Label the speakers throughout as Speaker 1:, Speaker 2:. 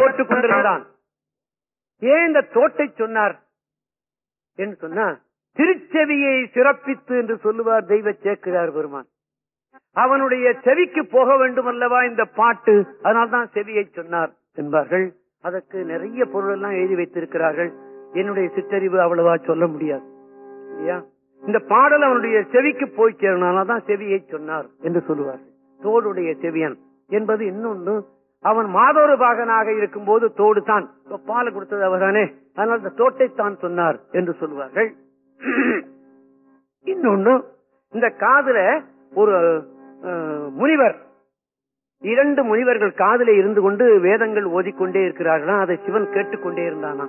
Speaker 1: போட்டுக் கொண்டிருந்தான் ஏன் இந்த தோட்டை சொன்னார் என்று சொன்னா திருச்செவியை சிறப்பித்து என்று சொல்லுவார் தெய்வ சேக்கிரார் பெருமான் அவனுடைய செவிக்கு போக வேண்டும் அல்லவா இந்த பாட்டு அதனால்தான் செவியை சொன்னார் என்பார்கள் அதற்கு நிறைய பொருள் எல்லாம் எழுதி வைத்திருக்கிறார்கள் என்னுடைய சிற்றறிவு அவ்வளவா சொல்ல முடியாது இல்லையா இந்த பாடல் அவனுடைய செவிக்கு போய் சேரணும் தான் செவியை சொன்னார் என்று சொல்லுவார்கள் தோடுடைய செவியன் என்பது இன்னொன்று அவன் மாதோரு பாகனாக இருக்கும் போது தோடு தான் இப்ப பால் கொடுத்தது அவர்தானே அதனால் இந்த தோட்டை தான் சொன்னார் என்று சொல்லுவார்கள் இன்னொன்னு இந்த காதுல ஒரு அஹ், முனிவர் இரண்டு முனிவர்கள் காதிலே இருந்து கொண்டு வேதங்கள் ஓதிக்கொண்டே இருக்கிறார்களா அதை சிவன் கேட்டுக்கொண்டே இருந்தானா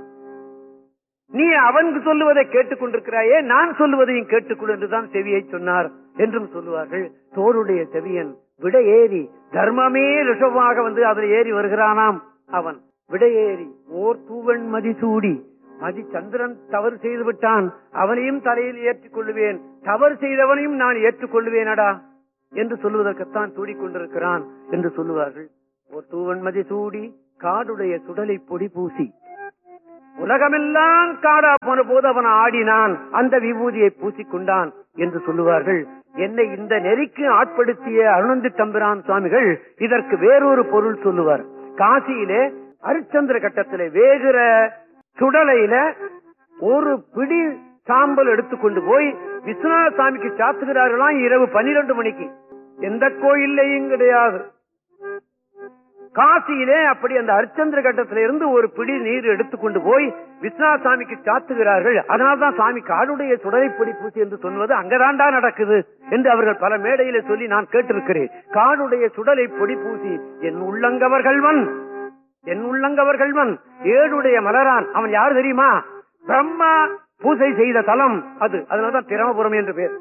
Speaker 1: நீ அவனுக்கு சொல்லுவதை கேட்டுக் கொண்டிருக்கிறாயே நான் சொல்லுவதையும் கேட்டுக்கொள் என்றுதான் செவியை சொன்னார் என்றும் சொல்லுவார்கள் தோருடைய செவியன் விட ஏறி தர்மமே ரிஷபமாக வந்து அதில் ஏறி வருகிறானாம் அவன் விட ஏறி ஓர் தூவன் மதிசூடி மதி சந்திரன் தவறு செய்து விட்டான் அவனையும் தலையில் ஏற்றுக் கொள்ளுவேன் தவறு செய்தவனையும் நான் ஏற்றுக்கொள்ளுவேனடா என்று சொல்லுவதற்குத்தான் சூடிக்கொண்டிருக்கிறான் என்று சொல்லுவார்கள் ஒரு தூவன் மதி சூடி காடுடைய சுடலை பொடி பூசி உலகமெல்லாம் காடா போன போது அவன் ஆடினான் அந்த விபூதியை பூசிக்கொண்டான் என்று சொல்லுவார்கள் என்னை இந்த நெறிக்கு ஆட்படுத்திய அருணந்தி தம்பிரான் சுவாமிகள் இதற்கு வேறொரு பொருள் சொல்லுவார் காசியிலே ஹரிச்சந்திர கட்டத்திலே வேகிற சுடலையில ஒரு பிடி சாம்பல் எடுத்துக்கொண்டு போய் விஸ்வநாத சாமிக்கு சாத்துகிறார்களாம் இரவு பன்னிரண்டு மணிக்கு எந்த கோயில்லையும் கிடையாது காசியிலே அப்படி அந்த அரிச்சந்திர கட்டத்தில இருந்து ஒரு பிடி நீர் எடுத்துக்கொண்டு போய் விஸ்வநாத சாமிக்கு சாத்துகிறார்கள் அதனால்தான் சாமி காடுடைய சுடலைப்பொடி பூசி என்று சொல்வது அங்கதான்டா நடக்குது என்று அவர்கள் பல மேடையில சொல்லி நான் கேட்டிருக்கிறேன் காடுடைய சுடலை பொடி பூசி என் உள்ளங்கவர்கள்வன் என் உள்ளங்கவர்கள்வன் ஏழுடைய மலரான் அவன் யாரு தெரியுமா பிரம்மா பூசை செய்த தலம் அது அதனாலதான் பிரமபுரம் என்று பேர்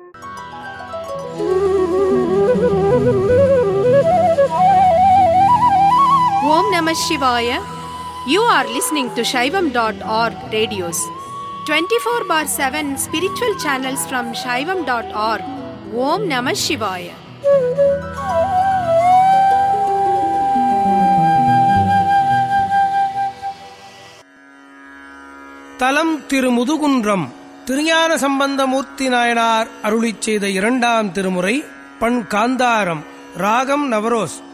Speaker 2: Om Namah Shivaya. You are listening to Shaivam.org radios. 24 bar 7 spiritual channels from Shaivam.org. Om Namah Shivaya.
Speaker 3: தலம் திரு முதுகுன்றம் திருஞான சம்பந்தமூர்த்தி நாயனார் அருளிச் செய்த இரண்டாம் திருமுறை பண் காந்தாரம் ராகம் நவரோஸ்